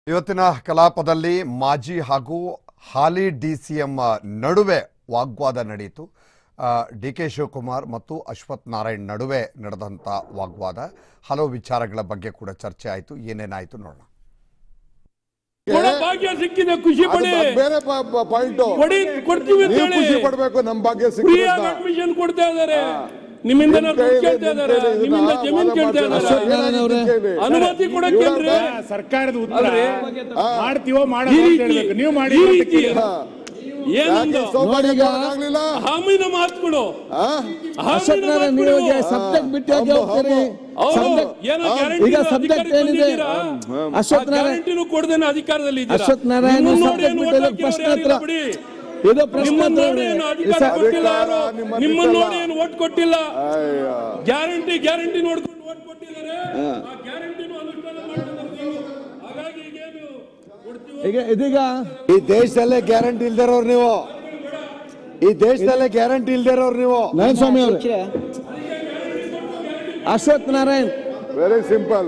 ಇವತ್ತಿನ ಕಲಾಪದಲ್ಲಿ ಮಾಜಿ ಹಾಗೂ ಹಾಲಿ ಡಿ ಸಿ ಎಂ ನಡುವೆ ವಾಗ್ವಾದ ನಡೆಯಿತು ಡಿ ಕೆ ಶಿವಕುಮಾರ್ ಮತ್ತು ಅಶ್ವಥ್ ನಾರಾಯಣ್ ನಡುವೆ ನಡೆದಂಥ ವಾಗ್ವಾದ ಹಲವು ವಿಚಾರಗಳ ಬಗ್ಗೆ ಕೂಡ ಚರ್ಚೆ ಆಯಿತು ಏನೇನಾಯಿತು ನೋಡೋಣ ಕೊಡೋ ಭಾಗ್ಯ ಸಿಕ್ಕಿದೆ ಖುಷಿ ಅದು ಪಡಿ ಬೇರೆ ಪಾಯಿಂಟ್ ಕೊಡಿ ಕೊಡ್ತೀವಿ ಅಂತ ನೀವು ಹೇಳಿ ಖುಷಿ ಪಡ್ಬೇಕು ನಮ್ ಭಾಗ್ಯ ಫ್ರೀಯಾಗಿ ಸಿಕ್ಕಿರೋದ್ನ. ಅಡ್ಮಿಷನ್ ಕೊಡ್ತಾ ಇದಾರೆ ನಿಮ್ಮಿಂದ ನಿಮ್ ದುಡ್ಡು ಕೈಯಲ್ಲಿ- ಕೇಳ್ತಾ ನಿಮ್ ಇದಾರೆ ಕೈಯಲ್ಲಿ ನಿಮ್ಮಿಂದ ಇದನ್ನ ಜಮೀನ್ ವಾದ ಕೇಳ್ತಾ ಮಾಡ್ತಾರೆ. ಇದಾರೆ ಏನಾಗಿದೆ ನಿಮ್ ಕೈಯಲ್ಲಿ? ಅನುಮತಿ ಕೊಡಕ್ಕೇನ್ರಿ ಇವ್ರ- ಸರ್ಕಾರದ ಉತ್ತರ ಅಲ್ರಿ? ಮಾಡ್ತೀವೋ ಈ ಮಾಡಲ್ಲ ಅಂತ ರೀತಿ ಹೇಳ್ಬೇಕು ನೀವು ಮಾಡಿ ಈ ಅಂತ ರೀತಿ ಕೇಳಿ. ಹಾ. ಏನಂದ ಯಾಕೆ ಸೌಭಾಗ್ಯ ಆಗ್ಲಿಲ್ಲ ಹಾಮಿನ ಮಾತುಗಳು ಹಾ? ಹಾಮಿನ ಮಾತುಗಳು ಸಬ್ಜೆಕ್ಟ್ ಬಿಟ್ಟು ಯಾಕೆ ಹೋಗ್ತೀರಿ ಹೌದು Subject- ಏನೋ ಗ್ಯಾರಂಟಿ ಈಗ subject ಏನಿದೆ? ಅಶ್ವಥ್ ನಾರಾಯಣ್ ಗ್ಯಾರಂಟಿನೂ ಕೊಡದೇನೆ ಅಧಿಕಾರದಲ್ಲಿ ಇದ್ದೀರಾ ಅಶ್ವಥ್ ನಾರಾಯಣ್ ನಿಮ್ಮನ್ನ ನೋಡಿ subject ಏನು ಬಿಟ್ಟು ಓಟ್ ಪ್ರಶ್ನೆ ಹಾಕಿರೋರು ಹತ್ರ. ಯಾರಿಲ್ಲ ಬಿಡಿ. ಇದು ಪ್ರಶ್ನೆ ನಿಮ್ಮನ್ನ ಹತ್ರ ನೋಡಿ ಏನು ಅಧಿಕಾರ ಸರ್, ಕೊಟ್ಟಿಲ್ಲ ಯಾರು ನಿಮ್ಮ ನಿಮ್ಮನ್ನ ಅಧಿಕಾರ. ನೋಡಿ ಏನು ಓಟ್ ಕೊಟ್ಟಿಲ್ಲ ಅಯ್ಯೋ. ಗ್ಯಾರಂಟಿ ಗ್ಯಾರಂಟಿ ನೋಡ್ಕೊಂಡು ಓಟ್ ಕೊಟ್ಟಿದ್ದಾರೆ ಆ ಗ್ಯಾರಂಟಿನೂ ಅನುಷ್ಠಾನ ಮಾಡ್ತಿದ್ದಾರೆ ನೀವು. ಹಾಗಾಗಿ ಈಗೇನು ಕೊಡ್ತೀವೋ ಈಗ ಇದೀಗ ಈ ದೇಶದಲ್ಲೇ ಗ್ಯಾರಂಟಿ ಇಲ್ದಿರೋರು ನೀವು ಈ ದೇಶದಲ್ಲೇ ಗ್ಯಾರಂಟಿ ಇಲ್ದಿರೋರು ನೀವು ನಾರಾಯಣ ಸ್ವಾಮಿ ಅವರು ಅಶ್ವಥ್ ನಾರಾಯಣ್ ವೆರಿ ಸಿಂಪಲ್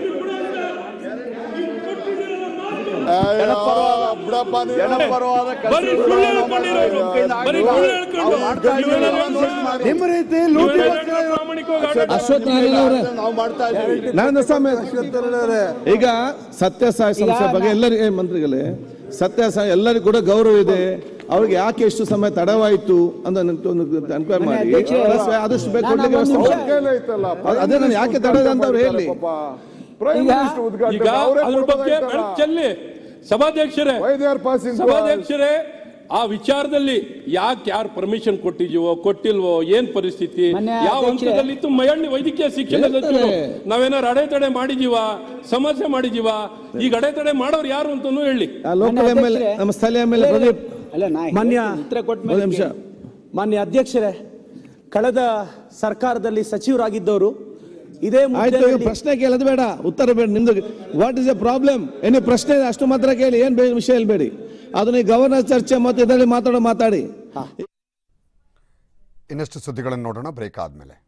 ಬಿಡಪ್ಪ ನೀವು. ಬರೀ ಸುಳ್ಳು ಹೇಳ್ಕೊಂಡಿರೋರು. ಬರೀ ಸುಳ್ಳು ಹೇಳ್ಕೊಂಡು ನೀವೆಲ್ಲ ನಿಮ್ಮ ರೀತಿ ನೀವೆಲ್ಲ ಲೂಟಿ ಪ್ರಾಮಾಣಿಕವಾಗಿ ಆಡಳಿತ ಅಶ್ವಥ್ ನಾರಾಯಣ್ ಅವರೇ ನಾವು ಮಾಡ್ತಾ ಇದ್ದೀವಿ ನಾರಾಯಣ ಸ್ವಾಮಿ ಈಗ ಸತ್ಯಸಾಯಿ ಸಂಸ್ಥೆ ಬಗ್ಗೆ ಎಲ್ಲರಿಗೆ ಏ, ಮಂತ್ರಿಗಳೇ ಸತ್ಯಸಾಯಿ ಎಲ್ಲರಿಗೂ ಕೂಡ ಗೌರವ ಇದೆ ಅವ್ರಿಗೆ ಯಾಕೆ ಎಷ್ಟು ಸಮಯ ತಡವಾಯಿತು ಅಂತ ಎನ್ಕ್ವೈರ್ ಮಾಡಿ plus ಆದಷ್ಟು ಬೇಗ ಕೊಡ್ಲಿಕ್ಕೆ ವ್ಯವಸ್ಥೆ ಅವ್ರ ಮಾಡಿ. ಕೈಲೇ ಐತಲ್ಲ. ಅದ್- ಅದೇ ನಾನು ಯಾಕೆ ತಡದ ಅಂತ ಅವ್ರು ಹೇಳಿ. ಪಾಪ. ಪ್ರೈಮ್ ಮಿನಿಸ್ಟರ್ ಉದ್ಘಾಟನೆ ಈಗ ಅವರೇ ಅದ್ರ ಬಗ್ಗೆ ಕೊಡ್ಬೋದಾಗಿತ್ತಲ್ಲ. ಬೆಳಕು ಚೆಲ್ಲಿ ಸಭಾಧ್ಯಕ್ಷರೇ Why they are passing to us? ಸಭಾಧ್ಯಕ್ಷರೇ ಆ ವಿಚಾರದಲ್ಲಿ ಯಾಕೆ ಯಾರು ಪರ್ಮಿಷನ್ ಕೊಟ್ಟಿದೀವೋ ಕೊಟ್ಟಿಲ್ವೋ ಏನ್ ಪರಿಸ್ಥಿತಿ ಯಾವ ಹಂತದಲ್ಲಿ ಇತ್ತು ಮಯಣ್ಣಿ ವೈದ್ಯಕೀಯ ಶಿಕ್ಷಣ ಸಚಿವರು ಹೇಳ್ತಾರೆ. ನಾವೇನಾರು ಅಡೆತಡೆ ಮಾಡಿದೀವ ಸಮಸ್ಯೆ ಮಾಡಿದೀವ ಈಗ ಅಡೆತಡೆ ಮಾಡೋರು ಯಾರು ಅಂತಾನೂ ಹೇಳಿ ಆ ಲೋಕಲ್ ಎಮ್ ಎಲ್ ನಮ್ಮ ಸ್ಥಳೀಯ ಎಮ್ ಎಲ್ ಎ ಪ್ರದೀಪ್ ಅಲ್ಲ ನಾ ಮಾನ್ಯ ಉತ್ತರ ಕೊಟ್ಟ ಒಂದು ನಿಮಿಷ ಮಾನ್ಯ ಅಧ್ಯಕ್ಷರೇ ಕಳೆದ ಸರ್ಕಾರದಲ್ಲಿ ಸಚಿವರಾಗಿದ್ದವರು ಇದೇ ಆಯ್ತು ಈಗ ಮುದ್ದೆಯಲ್ಲಿ ಪ್ರಶ್ನೆ ಕೇಳೋದು ಬೇಡ ಉತ್ತರ ಬೇಡ ನಿಮ್ದು ವಾಟ್ ಇಸ್ ಎ ಪ್ರಾಬ್ಲಮ್ ಏನೇ ಪ್ರಶ್ನೆ ಇದೆ ಅಷ್ಟು ಮಾತ್ರ ಕೇಳಿ ಏನ್ ಬೇ- ವಿಷಯ ಹೇಳ್ಬೇಡಿ ಅದನ್ನ ಈ ಗವರ್ನರ್ ಚರ್ಚೆ ಮತ್ತು ಇದರಲ್ಲಿ ಮಾತಾಡೋ ಮಾತಾಡಿ ಇನ್ನಷ್ಟು ಸುದ್ದಿಗಳನ್ನು ನೋಡೋಣ ಬ್ರೇಕ್ ಆದಮೇಲೆ